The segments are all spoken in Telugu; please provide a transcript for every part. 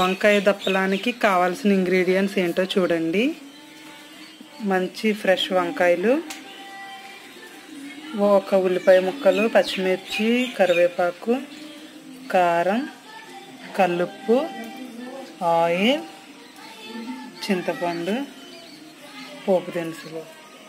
వంకాయ దప్పలానికి కావాల్సిన ఇంగ్రీడియంట్స్ ఏంటో చూడండి మంచి ఫ్రెష్ వంకాయలు ఒక ఉల్లిపాయ ముక్కలు పచ్చిమిర్చి కరివేపాకు కారం కల్లుప్పు ఆయిల్ చింతపండు పోపు దినుసులు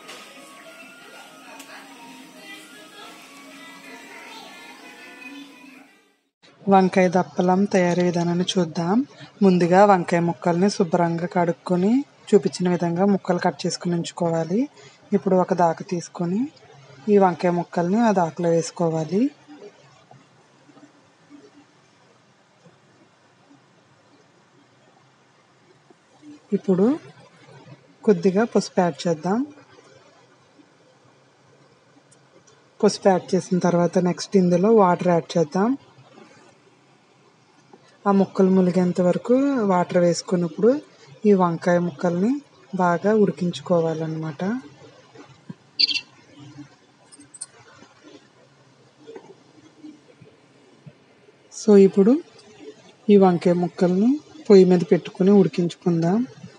వంకాయ దప్పలం తయారీ విధానాన్ని చూద్దాం ముందుగా వంకాయ ముక్కల్ని శుభ్రంగా కడుక్కొని చూపించిన విధంగా ముక్కలు కట్ చేసుకుని ఉంచుకోవాలి ఇప్పుడు ఒక దాక తీసుకొని ఈ వంకాయ ముక్కల్ని ఆ దాకలో వేసుకోవాలి ఇప్పుడు కొద్దిగా పసుపు యాడ్ చేద్దాం పసుపు యాడ్ చేసిన తర్వాత నెక్స్ట్ ఇందులో వాటర్ యాడ్ చేద్దాం ఆ ముక్కలు ములిగేంత వరకు వాటర్ వేసుకున్నప్పుడు ఈ వంకాయ ముక్కల్ని బాగా ఉడికించుకోవాలన్నమాట సో ఇప్పుడు ఈ వంకాయ ముక్కల్ని పొయ్యి మీద పెట్టుకుని ఉడికించుకుందాం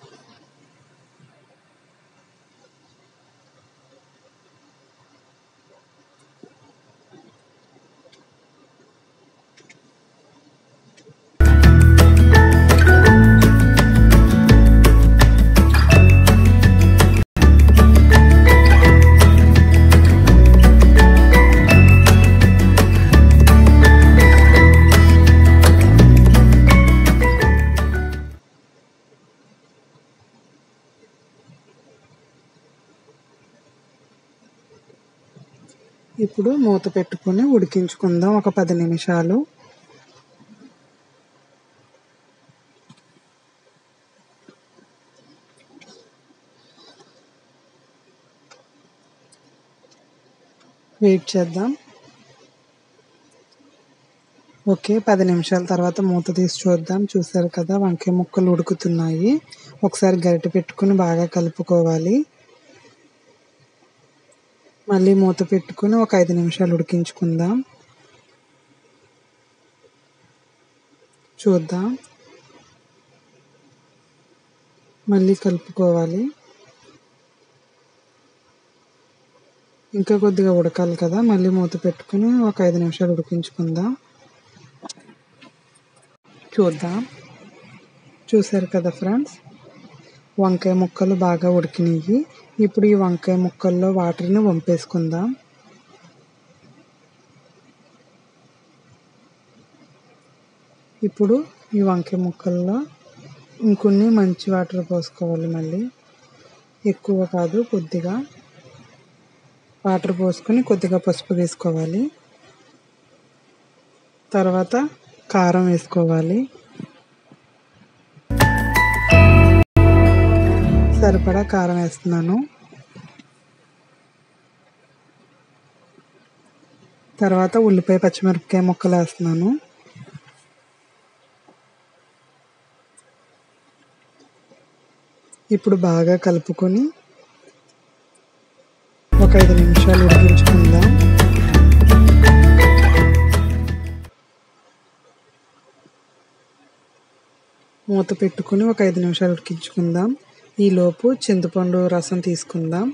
ఇప్పుడు మూత పెట్టుకుని ఉడికించుకుందాం ఒక పది నిమిషాలు వెయిట్ చేద్దాం ఓకే పది నిమిషాల తర్వాత మూత తీసి చూద్దాం చూసారు కదా వంకాయ ముక్కలు ఉడుకుతున్నాయి ఒకసారి గరిటె పెట్టుకుని బాగా కలుపుకోవాలి మళ్ళీ మూత పెట్టుకుని ఒక ఐదు నిమిషాలు ఉడికించుకుందాం చూద్దాం మళ్ళీ కలుపుకోవాలి ఇంకా కొద్దిగా ఉడకాలి కదా మళ్ళీ మూత పెట్టుకుని ఒక ఐదు నిమిషాలు ఉడికించుకుందాం చూద్దాం చూసారు కదా ఫ్రెండ్స్ వంకాయ ముక్కలు బాగా ఉడికినాయి ఇప్పుడు ఈ వంకాయ ముక్కల్లో వాటర్ని వంపేసుకుందాం ఇప్పుడు ఈ వంకాయ ముక్కల్లో ఇంకొన్ని మంచి వాటర్ పోసుకోవాలి మళ్ళీ ఎక్కువ కాదు కొద్దిగా వాటర్ పోసుకొని కొద్దిగా పసుపు వేసుకోవాలి తర్వాత కారం వేసుకోవాలి సరిపడా కారం వేస్తున్నాను తర్వాత ఉల్లిపాయ పచ్చిమిరపకాయ ముక్కలు వేస్తున్నాను ఇప్పుడు బాగా కలుపుకొని ఒక ఐదు నిమిషాలు ఉడికించుకుందాం మూత పెట్టుకుని ఒక ఐదు నిమిషాలు ఉడికించుకుందాం ఈలోపు చింతపండు రసం తీసుకుందాం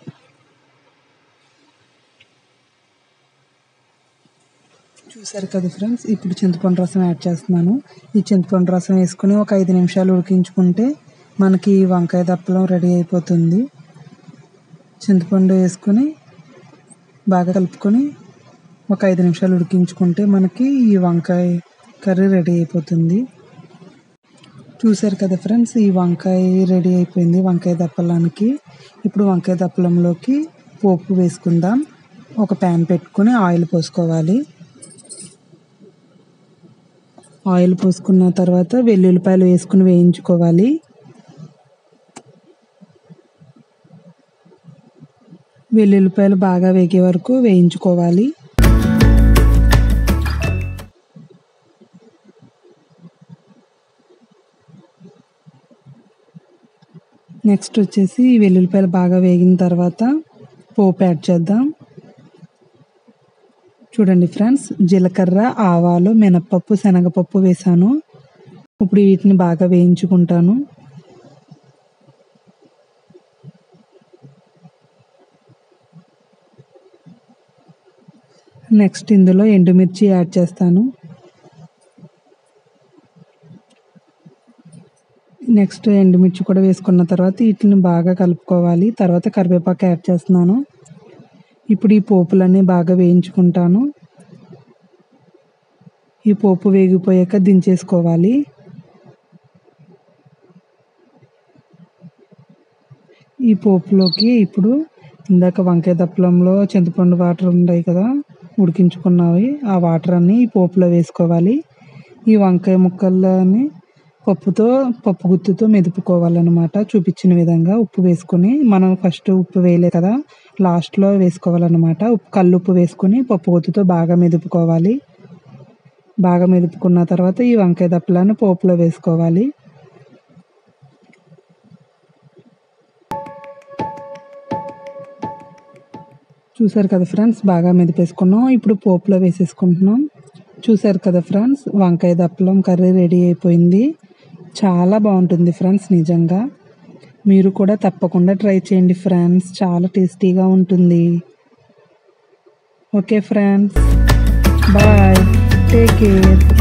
చూసారు కదా ఫ్రెండ్స్ ఇప్పుడు చింతపండు రసం యాడ్ చేస్తున్నాను ఈ చింతపండు రసం వేసుకుని ఒక ఐదు నిమిషాలు ఉడికించుకుంటే మనకి వంకాయ దప్పలం రెడీ అయిపోతుంది చింతపండు వేసుకుని బాగా కలుపుకొని ఒక ఐదు నిమిషాలు ఉడికించుకుంటే మనకి ఈ వంకాయ కర్రీ రెడీ అయిపోతుంది చూసారు కదా ఫ్రెండ్స్ ఈ వంకాయ రెడీ అయిపోయింది వంకాయ దప్పలానికి ఇప్పుడు వంకాయ దప్పలంలోకి పోపు వేసుకుందాం ఒక ప్యాన్ పెట్టుకుని ఆయిల్ పోసుకోవాలి ఆయిల్ పోసుకున్న తర్వాత వెల్లుల్లిపాయలు వేసుకుని వేయించుకోవాలి వెల్లుల్లిపాయలు బాగా వేగే వరకు వేయించుకోవాలి నెక్స్ట్ వచ్చేసి వెల్లుల్లిపాయలు బాగా వేగిన తర్వాత పోపు యాడ్ చేద్దాం చూడండి ఫ్రెండ్స్ జీలకర్ర ఆవాలు మినప్పప్పు శనగపప్పు వేసాను ఇప్పుడు వీటిని బాగా వేయించుకుంటాను నెక్స్ట్ ఇందులో ఎండుమిర్చి యాడ్ చేస్తాను నెక్స్ట్ ఎండుమిర్చి కూడా వేసుకున్న తర్వాత వీటిని బాగా కలుపుకోవాలి తర్వాత కరివేపాకు యాడ్ చేస్తున్నాను ఇప్పుడు ఈ పోపులన్నీ బాగా వేయించుకుంటాను ఈ పోపు వేగిపోయాక దించేసుకోవాలి ఈ పోపులోకి ఇప్పుడు ఇందాక వంకాయ దప్పలంలో చింతపండు వాటర్ ఉన్నాయి కదా ఉడికించుకున్నవి ఆ వాటర్ అన్ని ఈ పోపులో వేసుకోవాలి ఈ వంకాయ ముక్కల్ని పప్పుతో పప్పు గుత్తుతో మెదుపుకోవాలన్నమాట చూపించిన విధంగా ఉప్పు వేసుకొని మనం ఫస్ట్ ఉప్పు వేయలే కదా లాస్ట్లో వేసుకోవాలన్నమాట ఉప్పు కల్లుప్పు వేసుకొని పప్పు గుత్తుతో బాగా మెదుపుకోవాలి బాగా మెదుపుకున్న తర్వాత ఈ వంకాయ దప్పలాన్ని పోపులో వేసుకోవాలి చూసారు కదా ఫ్రెండ్స్ బాగా మెదిపేసుకున్నాం ఇప్పుడు పోపులో వేసేసుకుంటున్నాం చూసారు కదా ఫ్రెండ్స్ వంకాయ దప్పలం కర్రీ రెడీ అయిపోయింది చాలా బాగుంటుంది ఫ్రెండ్స్ నిజంగా మీరు కూడా తప్పకుండా ట్రై చేయండి ఫ్రెండ్స్ చాలా టేస్టీగా ఉంటుంది okay friends bye take care